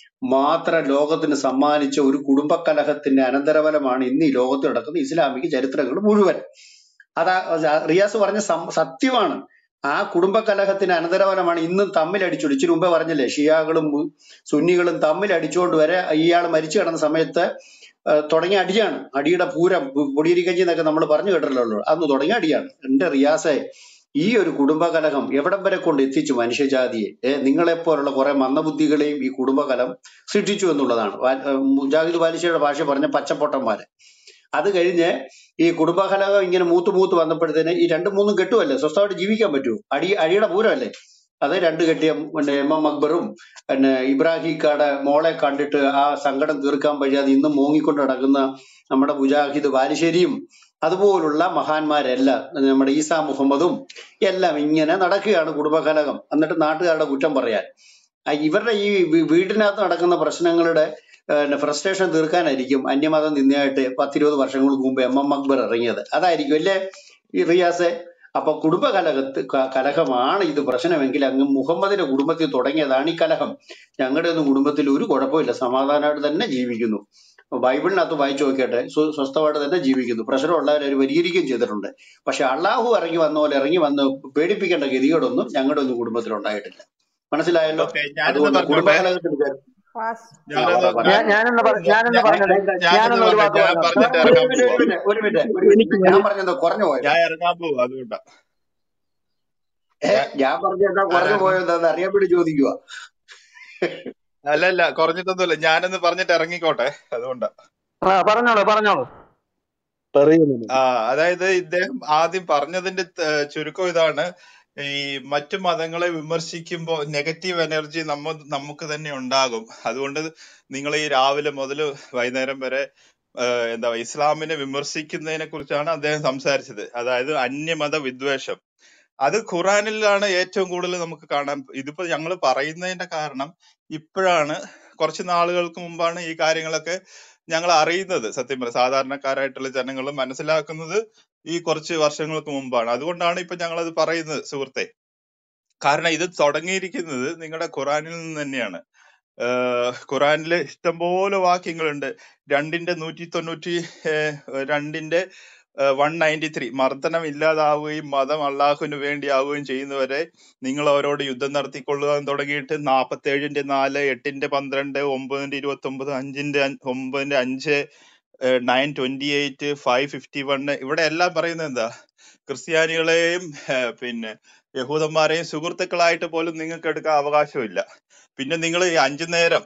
മാത്രം ലോകത്തിന് സമ്മാനിച്ച ഒരു കുടുംബകലഹത്തിന്റെ അനന്തരഫലമാണ് ഇന്ന് ഈ ലോകത്ത് നടക്കുന്ന ഇസ്ലാമിക ചരിത്രങ്ങൾ മുഴുവൻ അതാ റിയാസ് പറഞ്ഞ സം- സത്യമാണ് ആ കുടുംബകലഹത്തിന് അനന്തരഫലമാണ് ഇന്നും തമ്മിലടിച്ചോണ്ട് ഇച്ചിരി മുമ്പേ പറഞ്ഞില്ലേ ഷിയാകളും മു- സുന്നികളും തമ്മിൽ അടിച്ചുകൊണ്ട് വരെ ഇയാൾ മരിച്ചു കിടന്ന സമയത്ത് ആ, തുടങ്ങിയ അടിയാണ് അടിയുടെ പൂരം പു- പൊടിയരിക്കഞ്ചി എന്നൊക്കെ നമ്മൾ പറഞ്ഞു കേട്ടല്ലോ അന്ന് തുടങ്ങിയ അടിയാണ് എന്റെ റിയാസെ ഈ ഒരു കുടുംബകലഹം എവിടം വരെ കൊണ്ട് എത്തിച്ചു മനുഷ്യജാതിയെ ഏ നിങ്ങളെപ്പോലുള്ള കുറെ മന്ദബുദ്ധികളെയും ഈ കുടുംബകലം സൃഷ്ടിച്ചു എന്നുള്ളതാണ് വാ- ഏ, മുജാഹിദ് ബാലിശയുടെ ഭാഷ പറഞ്ഞ പച്ചപ്പൊട്ടന്മാര് അത് കഴിഞ്ഞ് ഈ കുടുംബകലഹം ഇങ്ങനെ മൂത്ത് മൂത്ത് വന്നപ്പോഴത്തേന് ഈ രണ്ടും മൂന്നും കെട്ടുമല്ലേ സ്വസ്ഥമായിട്ട് ജീവിക്കാൻ പറ്റുമോ അടി അടിയുടെ പൂരമല്ലേ അത് രണ്ട് കെട്ടിയ പിന്നെ എം എം അക്ബറും പിന്നെ ഇബ്രാഹിക്കാടെ മോളെ കണ്ടിട്ട് ആ സങ്കടം തീർക്കാൻ വയ്യാതെ ഇന്നും മോങ്ങിക്കൊണ്ട് നടക്കുന്ന നമ്മുടെ മുജാഹിദ് ബാലുശ്ശേരിയും അതുപോലുള്ള മഹാന്മാരെല്ലാം നമ്മുടെ ഈസാ മുഹമ്മദും എല്ലാം ഇങ്ങനെ നടക്കുകയാണ് കുടുംബകലഹം എന്നിട്ട് നാട്ടുകാരുടെ കുറ്റം പറയാൻ ആ ഇവരുടെ ഈ വീ- വീടിനകത്ത് നടക്കുന്ന പ്രശ്നങ്ങളുടെ ഫ്രസ്ട്രേഷൻ തീർക്കാനായിരിക്കും അന്യമത നിന്നയായിട്ട് പത്തിരുപത് വർഷങ്ങൾക്ക് മുമ്പ് എം എം അക്ബർ ഇറങ്ങിയത് അതായിരിക്കും അല്ലേ ഈ റിയാസെ അപ്പൊ കുടുംബ കലഹത്ത് ക- കലഹമാണ് ഇത് പ്രശ്നമെങ്കിൽ അങ്ങ് മുഹമ്മദിന്റെ കുടുംബത്തിൽ തുടങ്ങിയതാണ് ഈ കലഹം ഞങ്ങളുടെ ഒന്നും കുടുംബത്തിൽ ഒരു കുഴപ്പമില്ല സമാധാനമായിട്ട് തന്നെ ജീവിക്കുന്നു ബൈബിളിനകത്ത് വായിച്ചു നോക്കിയട്ടെ സ്വ- സ്വസ്ഥമായിട്ട് തന്നെ ജീവിക്കുന്നു പ്രശ്നമുള്ളവരെ അവർ പരിഹരിക്കുകയും ചെയ്തിട്ടുണ്ട് പക്ഷെ അള്ളാഹു ഇറങ്ങി വന്ന പോലെ ഇറങ്ങി വന്ന് പേടിപ്പിക്കേണ്ട ഗതികേടൊന്നും ഞങ്ങളുടെ ഒന്നും കുടുംബത്തിൽ ഉണ്ടായിട്ടില്ല മനസ്സിലായല്ലോ ഓക്കെ ഞാനൊന്ന് അതുകൊണ്ട് പറഞ്ഞോട്ടെ കുടുംബകലഹത്തിന് പേര് പാസ് ആ ഞാനൊന്ന് പറ പറ ഞാൻ ഞാൻ ഞാനൊന്ന് പറ- ഞാനൊന്ന് ഞാൻ പറഞ്ഞത് ഞാൻ ഞാനൊന്ന് ഞാനൊന്ന് ഒരു പറഞ്ഞ വാക്ക് ഞാൻ പറഞ്ഞത് പറഞ്ഞിട്ട് ഒരു ഇറങ്ങാൻ മിനിറ്റ് ഒരു പോവാ മിനിറ്റ് ഒരു മിനിറ്റ് ഒരു എനിക്ക് മിനിറ്റ് ഞാൻ പറഞ്ഞത് കുറഞ്ഞു പോയോ ഞാൻ ഇറങ്ങാൻ പോവാ അതുകൊണ്ടാ ഏ ഞാൻ ഞാൻ പറഞ്ഞ എന്താ ഞാൻ കുറഞ്ഞു ഇറങ്ങാൻ പോയോ എന്താന്ന് അറിയാൻ വേണ്ടി ചോദിക്കുക അല്ല അല്ല കുറഞ്ഞിട്ടൊന്നുമില്ല ഞാനൊന്ന് പറഞ്ഞിട്ട് ഇറങ്ങിക്കോട്ടെ അതുകൊണ്ടാ ആ പറഞ്ഞോളൂ പറഞ്ഞോളൂ പറയുന്നു ആ അതായത് ഇദ്ദേഹം ആദ്യം പറഞ്ഞതിന്റെ ത- ചുരുക്കം ഇതാണ് ഈ മറ്റു മതങ്ങളെ വിമർശിക്കുമ്പോൾ നെഗറ്റീവ് എനർജി നമ്മ നമുക്ക് തന്നെ ഉണ്ടാകും അതുകൊണ്ട് നിങ്ങൾ ഈ രാവിലെ മുതൽ വൈകുന്നേരം വരെ ആ, എന്താ ഇസ്ലാമിനെ വിമർശിക്കുന്നതിനെ കുറിച്ചാണ് അദ്ദേഹം സംസാരിച്ചത് അതായത് അന്യമത വിദ്വേഷം അത് ഖുറാനിലാണ് ഏറ്റവും കൂടുതൽ നമുക്ക് കാണാൻ ഇതിപ്പോ ഞങ്ങൾ പറയുന്നതിന്റെ കാരണം ഇപ്പോഴാണ് കുറച്ച് നാളുകൾക്ക് മുമ്പാണ് ഈ കാര്യങ്ങളൊക്കെ ഞങ്ങൾ അറിയുന്നത് സത്യം പറ സാധാരണക്കാരായിട്ടുള്ള ജനങ്ങൾ മനസ്സിലാക്കുന്നത് ഈ കുറച്ച് വർഷങ്ങൾക്ക് മുമ്പാണ് അതുകൊണ്ടാണ് ഇപ്പൊ ഞങ്ങൾ അത് പറയുന്നത് സുഹൃത്തെ കാരണം ഇത് തുടങ്ങിയിരിക്കുന്നത് നിങ്ങളുടെ ഖുറാനിൽ നിന്ന് തന്നെയാണ് ഏഹ് ഖുറാനില് ഇഷ്ടംപോലെ വാക്യങ്ങളുണ്ട് രണ്ടിന്റെ നൂറ്റി തൊണ്ണൂറ്റി ഏഹ് രണ്ടിന്റെ വൺ നയൻറ്റി ത്രീ മർദ്ദനം ഇല്ലാതാവുകയും മതം അള്ളാഹുവിന് വേണ്ടിയാവുകയും ചെയ്യുന്നവരെ നിങ്ങൾ അവരോട് യുദ്ധം നടത്തിക്കൊള്ളുക എന്ന് തുടങ്ങിയിട്ട് നാൽപ്പത്തി ഏഴിന്റെ നാല് എട്ടിന്റെ പന്ത്രണ്ട് ഒമ്പതിന്റെ ഇരുപത്തി ഒമ്പത് അഞ്ചിന്റെ അഞ്ച് ഒമ്പതിന്റെ അഞ്ച് nine twenty eight five fifty one ഇവിടെ എല്ലാം പറയുന്നത് എന്താ ക്രിസ്ത്യാനികളെയും ഏഹ് പിന്നെ യഹൂദന്മാരെയും സുഹൃത്തുക്കളായിട്ട് പോലും നിങ്ങൾക്ക് എടുക്കാൻ അവകാശമില്ല പിന്നെ നിങ്ങൾ ഈ അഞ്ചു നേരം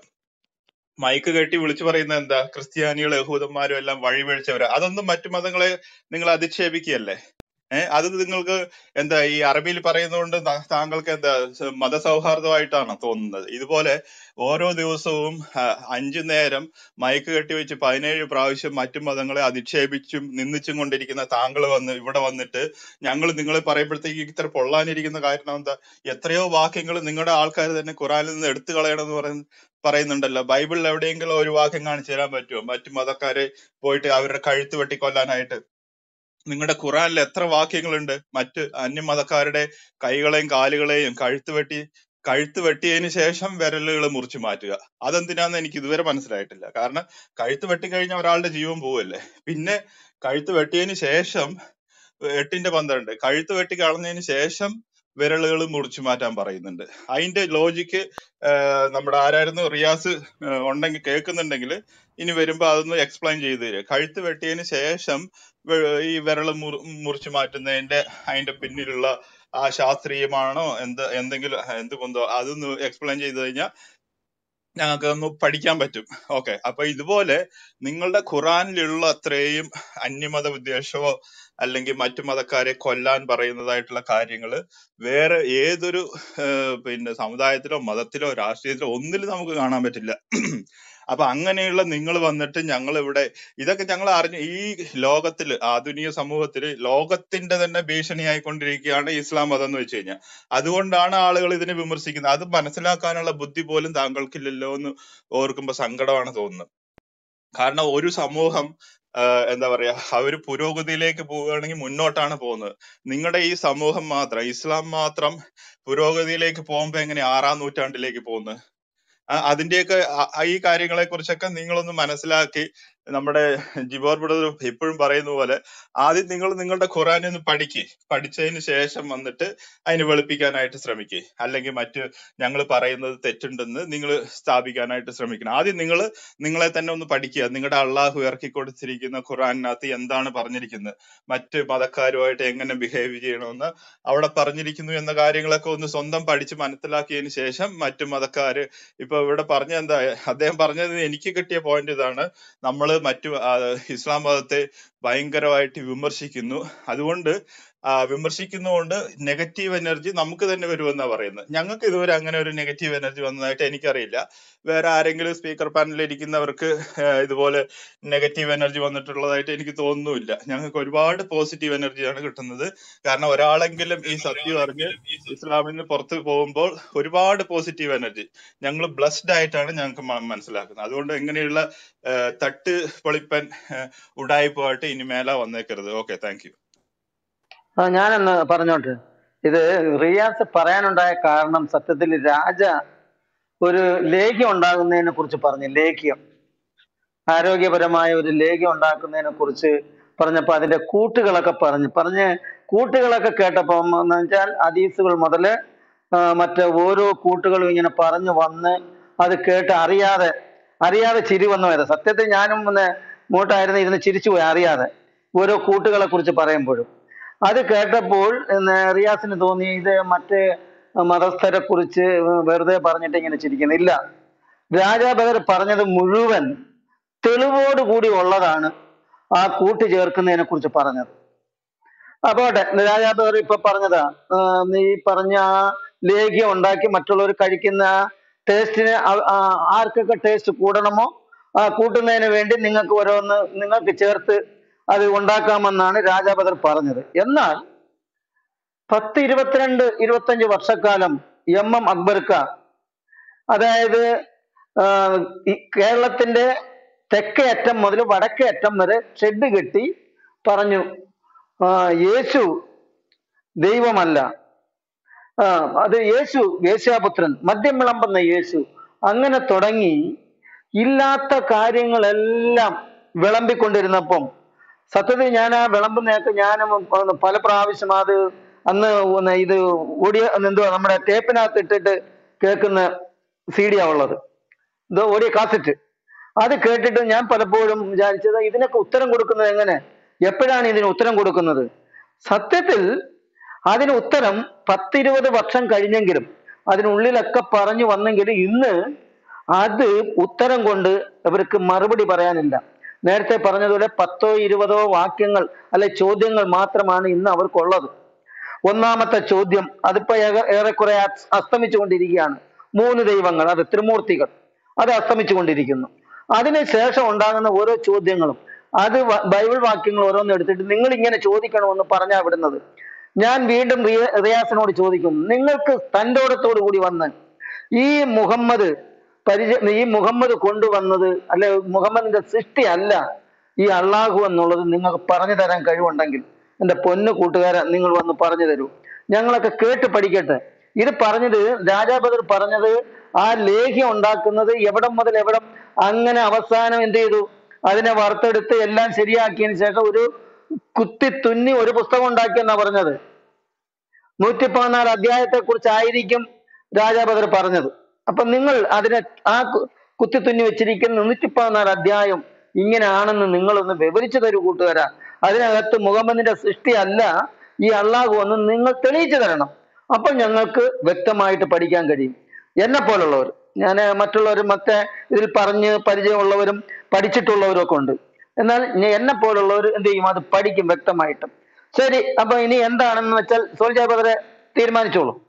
മൈക്ക് കെട്ടി വിളിച്ചു പറയുന്നത് എന്താ ക്രിസ്ത്യാനികളും യഹൂദന്മാരും എല്ലാം വഴിപഴിച്ചവരാ അതൊന്നും മറ്റു മതങ്ങളെ നിങ്ങൾ അധിക്ഷേപിക്കുകയല്ലേ ഏഹ് അത് നിങ്ങൾക്ക് എന്താ ഈ അറബിയിൽ പറയുന്നതുകൊണ്ട് ത- താങ്കൾക്ക് എന്താ സ- മതസൗഹാർദ്ദമായിട്ടാണ് തോന്നുന്നത് ഇതുപോലെ ഓരോ ദിവസവും ആ, അഞ്ചു നേരം മയക്ക് കെട്ടി വെച്ച് പതിനേഴ് പ്രാവശ്യം മറ്റു മതങ്ങളെ അധിക്ഷേപിച്ചും നിന്ദിച്ചും കൊണ്ടിരിക്കുന്ന താങ്കൾ വന്ന് ഇവിടെ വന്നിട്ട് ഞങ്ങൾ നിങ്ങളെ പറയുമ്പോഴത്തേക്ക് ഇത്ര പൊള്ളാനിരിക്കുന്ന കാരണം എന്താ എത്രയോ വാക്യങ്ങൾ നിങ്ങളുടെ ആൾക്കാർ തന്നെ ഖുറാനിൽ നിന്ന് എടുത്തു കളയണം എന്ന് പറയുന്ന പറയുന്നുണ്ടല്ലോ ബൈബിളിൽ എവിടെയെങ്കിലും ഒരു വാക്യം കാണിച്ചു തരാൻ പറ്റുമോ മറ്റു മതക്കാരെ പോയിട്ട് അവരുടെ കഴുത്ത് വെട്ടി കൊല്ലാനായിട്ട് നിങ്ങളുടെ ഖുറാനിൽ എത്ര വാക്യങ്ങളുണ്ട് മറ്റ് അന്യമതക്കാരുടെ കൈകളെയും കാലുകളെയും കഴുത്ത് വെട്ടി കഴുത്ത് വെട്ടിയതിന് ശേഷം വിരലുകൾ മുറിച്ചു മാറ്റുക അതെന്തിനാന്ന് എനിക്ക് ഇതുവരെ മനസ്സിലായിട്ടില്ല കാരണം കഴുത്ത് വെട്ടിക്കഴിഞ്ഞാൽ ഒരാളുടെ ജീവൻ പോവല്ലേ പിന്നെ കഴുത്ത് വെട്ടിയതിന് ശേഷം എട്ടിന്റെ പന്ത്രണ്ട് കഴുത്ത് വെട്ടി കളഞ്ഞതിന് ശേഷം വിരലുകൾ മുറിച്ചു മാറ്റാൻ പറയുന്നുണ്ട് അതിന്റെ ലോജിക്ക് നമ്മുടെ ആരായിരുന്നു റിയാസ് ഏഹ് ഉണ്ടെങ്കിൽ കേൾക്കുന്നുണ്ടെങ്കിൽ ഇനി വരുമ്പോ അതൊന്ന് എക്സ്പ്ലെയിൻ ചെയ്തു തരിക കഴുത്ത് വെട്ടിയതിന് ശേഷം വെ- ഈ വിരൽ മുറി മുറിച്ചു മാറ്റുന്നതിന്റെ അതിന്റെ പിന്നിലുള്ള ആ ശാസ്ത്രീയമാണോ എന്ത് എന്തെങ്കിലും എന്ത് കൊണ്ടോ അതൊന്ന് എക്സ്പ്ലെയിൻ ചെയ്തു കഴിഞ്ഞാൽ ഞങ്ങൾക്ക് ഒന്ന് പഠിക്കാൻ പറ്റും ഓക്കെ അപ്പൊ ഇതുപോലെ നിങ്ങളുടെ ഖുറാനിലുള്ള അത്രയും അന്യമത വിദ്വേഷമോ അല്ലെങ്കിൽ മറ്റു മതക്കാരെ കൊല്ലാൻ പറയുന്നതായിട്ടുള്ള കാര്യങ്ങള് വേറെ ഏതൊരു ഏഹ് പിന്നെ സമുദായത്തിലോ മതത്തിലോ രാഷ്ട്രീയത്തിലോ ഒന്നിലും നമുക്ക് കാണാൻ പറ്റില്ല അപ്പൊ അങ്ങനെയുള്ള നിങ്ങൾ വന്നിട്ട് ഞങ്ങൾ ഇവിടെ ഇതൊക്കെ ഞങ്ങൾ അറിഞ്ഞു ഈ ലോകത്തില് ആധുനിക സമൂഹത്തില് ലോകത്തിന്റെ തന്നെ ഭീഷണിയായിക്കൊണ്ടിരിക്കുകയാണ് ഇസ്ലാം മതം എന്ന് വെച്ച് കഴിഞ്ഞാൽ അതുകൊണ്ടാണ് ആളുകൾ ഇതിനെ വിമർശിക്കുന്നത് അത് മനസ്സിലാക്കാനുള്ള ബുദ്ധി പോലും താങ്കൾക്കില്ലല്ലോ എന്ന് ഓർക്കുമ്പോ സങ്കടമാണ് തോന്നുന്നത് കാരണം ഒരു സമൂഹം ആഹ് എന്താ പറയാ അവര് പുരോഗതിയിലേക്ക് പോവുകയാണെങ്കിൽ മുന്നോട്ടാണ് പോകുന്നത് നിങ്ങളുടെ ഈ സമൂഹം മാത്രം ഇസ്ലാം മാത്രം പുരോഗതിയിലേക്ക് പോകുമ്പോ എങ്ങനെ ആറാം നൂറ്റാണ്ടിലേക്ക് പോകുന്നത് ആ- അതിന്റെയൊക്കെ ആ- ആ ഈ കാര്യങ്ങളെ കുറിച്ചൊക്കെ നിങ്ങളൊന്ന് മനസ്സിലാക്കി നമ്മുടെ ജിബോർ ബ്രദർ എപ്പോഴും പറയുന്ന പോലെ ആദ്യം നിങ്ങൾ നിങ്ങളുടെ ഖുറാനെ ഒന്ന് പഠിക്ക് പഠിച്ചതിന് ശേഷം വന്നിട്ട് അതിനെ വെളുപ്പിക്കാനായിട്ട് ശ്രമിക്കുക അല്ലെങ്കിൽ മറ്റ് ഞങ്ങൾ പറയുന്നത് തെറ്റുണ്ടെന്ന് നിങ്ങൾ സ്ഥാപിക്കാനായിട്ട് ശ്രമിക്കണം ആദ്യം നിങ്ങൾ നിങ്ങളെ തന്നെ ഒന്ന് പഠിക്കുക നിങ്ങളുടെ അള്ളാഹു ഇറക്കി കൊടുത്തിരിക്കുന്ന ഖുറാനിനകത്ത് എന്താണ് പറഞ്ഞിരിക്കുന്നത് മറ്റ് മതക്കാരുമായിട്ട് എങ്ങനെ ബിഹേവ് ചെയ്യണമെന്ന് അവിടെ പറഞ്ഞിരിക്കുന്നു എന്ന കാര്യങ്ങളൊക്കെ ഒന്ന് സ്വന്തം പഠിച്ച് മനസ്സിലാക്കിയതിന് ശേഷം മറ്റു മതക്കാര് ഇപ്പൊ ഇവിടെ പറഞ്ഞ എന്താ അദ്ദേഹം പറഞ്ഞത് എനിക്ക് കിട്ടിയ പോയിന്റ് ഇതാണ് നമ്മൾ മറ്റു ആ, ഇസ്ലാം മതത്തെ ഭയങ്കരമായിട്ട് വിമർശിക്കുന്നു അതുകൊണ്ട് ആ, വിമർശിക്കുന്നതുകൊണ്ട് നെഗറ്റീവ് എനർജി നമുക്ക് തന്നെ വരുമെന്നാ പറയുന്നത് ഞങ്ങൾക്ക് ഇതുവരെ അങ്ങനെ ഒരു നെഗറ്റീവ് എനർജി വന്നതായിട്ട് എനിക്കറിയില്ല വേറെ ആരെങ്കിലും സ്പീക്കർ പാനലിൽ ഇരിക്കുന്നവർക്ക് ആ, ഇതുപോലെ നെഗറ്റീവ് എനർജി വന്നിട്ടുള്ളതായിട്ട് എനിക്ക് തോന്നുന്നില്ല ഞങ്ങൾക്ക് ഒരുപാട് പോസിറ്റീവ് എനർജിയാണ് കിട്ടുന്നത് കാരണം ഒരാളെങ്കിലും ഈ സത്യം അറിഞ്ഞ് ഇസ്ലാമിൽ നിന്ന് പുറത്ത് പോകുമ്പോൾ ഒരുപാട് പോസിറ്റീവ് എനർജി ഞങ്ങൾ ബ്ലസ്ഡ് ആയിട്ടാണ് ഞങ്ങൾക്ക് മ- മനസ്സിലാക്കുന്നത് അതുകൊണ്ട് ഇങ്ങനെയുള്ള ആ, തട്ട് പൊളിപ്പൻ ആ, ഉഡായിപ്പുമായിട്ട് ഇനി മേല വന്നേക്കരുത് ഓക്കെ താങ്ക് യു ആ ഞാനൊന്ന് പറഞ്ഞോട്ടെ ഇത് റിയാസ് പറയാനുണ്ടായ കാരണം സത്യത്തിൽ രാജ ഒരു ലേഖ്യം ഉണ്ടാകുന്നതിനെ കുറിച്ച് പറഞ്ഞു ലേഖ്യം ആരോഗ്യപരമായ ഒരു ലേഖ്യം ഉണ്ടാക്കുന്നതിനെ കുറിച്ച് പറഞ്ഞപ്പോ അതിന്റെ കൂട്ടുകളൊക്കെ പറഞ്ഞു പറഞ്ഞ് കൂട്ടുകളൊക്കെ കേട്ടപ്പോ എന്ന് വെച്ചാൽ ഹദീസുകൾ മുതല് ആ, മറ്റ് ഓരോ കൂട്ടുകളും ഇങ്ങനെ പറഞ്ഞു വന്ന് അത് കേട്ട് അറിയാതെ അറിയാതെ ചിരി വന്നു വരാം സത്യത്തിൽ ഞാനും ഒന്ന് മൂട്ടായിരുന്നു ഇരുന്ന് ചിരിച്ചു പോയി അറിയാതെ ഓരോ കൂട്ടുകളെ കുറിച്ച് പറയുമ്പോഴും അത് കേട്ടപ്പോൾ എന്ന് റിയാസിന് തോന്നി ഇത് മറ്റ് മതസ്ഥരെ കുറിച്ച് വെറുതെ പറഞ്ഞിട്ട് ഇങ്ങനെ ചിരിക്കുന്നില്ല രാജാബദർ പറഞ്ഞത് മുഴുവൻ തെളിവോട് കൂടി ഉള്ളതാണ് ആ കൂട്ടി ചേർക്കുന്നതിനെ കുറിച്ച് പറഞ്ഞത് അപ്പോട്ടെ രാജാബദർ ഇപ്പൊ പറഞ്ഞതാ ആ, നീ പറഞ്ഞ ആ ലേഖ്യം ഉണ്ടാക്കി മറ്റുള്ളവർ കഴിക്കുന്ന ടേസ്റ്റിന് ആർക്കൊക്കെ ടേസ്റ്റ് കൂടണമോ ആ കൂട്ടുന്നതിന് വേണ്ടി നിങ്ങൾക്ക് ഓരോന്ന് നിങ്ങൾക്ക് ചേർത്ത് അത് ഉണ്ടാക്കാമെന്നാണ് രാജാബദർ പറഞ്ഞത് എന്നാൽ പത്ത് ഇരുപത്തിരണ്ട് ഇരുപത്തഞ്ച് വർഷക്കാലം എം എം അക്ബർക്ക അതായത് ആഹ് ഈ കേരളത്തിന്റെ തെക്കേ അറ്റം മുതൽ വടക്കേ അറ്റം വരെ ഷെഡ് കെട്ടി പറഞ്ഞു ആ, യേശു ദൈവമല്ല ആ, അത് യേശു വേശ്യാപുത്രൻ മദ്യം വിളമ്പുന്ന യേശു അങ്ങനെ തുടങ്ങി ഇല്ലാത്ത കാര്യങ്ങളെല്ലാം വിളമ്പിക്കൊണ്ടിരുന്നപ്പം സത്യത്തിൽ ഞാൻ ആ വിളമ്പുന്നതൊക്കെ ഞാൻ പല പ്രാവശ്യം അത് അന്ന് ഒന്ന് ഇത് ഓഡിയോ എന്തുവാ നമ്മുടെ ടേപ്പിനകത്ത് ഇട്ടിട്ട് കേൾക്കുന്ന സി ഡിയാ ഉള്ളത് ഇത് ഓഡിയോ കാസറ്റ് അത് കേട്ടിട്ട് ഞാൻ പലപ്പോഴും വിചാരിച്ചത് ഇതിനൊക്കെ ഉത്തരം കൊടുക്കുന്നത് എങ്ങനെ എപ്പോഴാണ് ഇതിന് ഉത്തരം കൊടുക്കുന്നത് സത്യത്തിൽ അതിന് ഉത്തരം പത്തിരുപത് വർഷം കഴിഞ്ഞെങ്കിലും അതിനുള്ളിലൊക്കെ പറഞ്ഞു വന്നെങ്കിലും ഇന്ന് അത് ഉത്തരം കൊണ്ട് അവർക്ക് മറുപടി പറയാനില്ല നേരത്തെ പറഞ്ഞതുപോലെ പത്തോ ഇരുപതോ വാക്യങ്ങൾ അല്ലെ ചോദ്യങ്ങൾ മാത്രമാണ് ഇന്ന് അവർക്കുള്ളത് ഒന്നാമത്തെ ചോദ്യം അതിപ്പോ ഏക- ഏറെക്കുറെ അസ്- അസ്തമിച്ചുകൊണ്ടിരിക്കുകയാണ് മൂന്ന് ദൈവങ്ങൾ അത് ത്രിമൂർത്തികൾ അത് അസ്തമിച്ചുകൊണ്ടിരിക്കുന്നു അതിനുശേഷം ഉണ്ടാകുന്ന ഓരോ ചോദ്യങ്ങളും അത് വ- ബൈബിൾ വാക്യങ്ങൾ ഓരോന്ന് എടുത്തിട്ട് നിങ്ങൾ ഇങ്ങനെ ചോദിക്കണമെന്ന് പറഞ്ഞാ വിടുന്നത് ഞാൻ വീണ്ടും റിയ- റിയാസിനോട് ചോദിക്കുന്നു നിങ്ങൾക്ക് തൻ്റെടത്തോടു കൂടി വന്ന് ഈ മുഹമ്മദ് പരിചയ ഈ മുഹമ്മദ് കൊണ്ടുവന്നത് അല്ലെ മുഹമ്മദിന്റെ സൃഷ്ടി അല്ല ഈ അള്ളാഹു എന്നുള്ളത് നിങ്ങൾക്ക് പറഞ്ഞു തരാൻ കഴിവുണ്ടെങ്കിൽ എന്റെ പൊന്നു കൂട്ടുകാരെ നിങ്ങൾ വന്ന് പറഞ്ഞു തരൂ ഞങ്ങളൊക്കെ കേട്ട് പഠിക്കട്ടെ ഇത് പറഞ്ഞത് രാജാബദർ പറഞ്ഞത് ആ ലേഹ്യം ഉണ്ടാക്കുന്നത് എവിടം മുതൽ എവിടം അങ്ങനെ അവസാനം എന്ത് ചെയ്തു അതിനെ വറുത്തെടുത്ത് എല്ലാം ശരിയാക്കിയതിന് ശേഷം ഒരു കുത്തി തുന്നി ഒരു പുസ്തകം ഉണ്ടാക്കിയെന്നാ പറഞ്ഞത് നൂറ്റി പതിനാല് അധ്യായത്തെ കുറിച്ചായിരിക്കും രാജാബദർ പറഞ്ഞത് അപ്പൊ നിങ്ങൾ അതിനെ ആ കു- കുത്തി തുന്നി വെച്ചിരിക്കുന്ന നൂറ്റി പതിനാല് അധ്യായം ഇങ്ങനെയാണെന്ന് നിങ്ങളൊന്ന് വിവരിച്ചു തരൂ കൂട്ടുകാരാ അതിനകത്ത് മുഹമ്മദിന്റെ സൃഷ്ടി അല്ല ഈ അള്ളാഹു എന്ന് നിങ്ങൾ തെളിയിച്ചു തരണം അപ്പൊ ഞങ്ങൾക്ക് വ്യക്തമായിട്ട് പഠിക്കാൻ കഴിയും എന്നെ പോലുള്ളവർ ഞാൻ മറ്റുള്ളവർ മറ്റേ ഇതിൽ പറഞ്ഞ് പരിചയമുള്ളവരും പഠിച്ചിട്ടുള്ളവരും ഒക്കെ ഉണ്ട് എന്നാൽ ഞ- എന്നെ പോലുള്ളവർ എന്ത് ചെയ്യും അത് പഠിക്കും വ്യക്തമായിട്ടും ശരി അപ്പൊ ഇനി എന്താണെന്ന് വെച്ചാൽ സോൾജാ ബദറെ തീരുമാനിച്ചോളൂ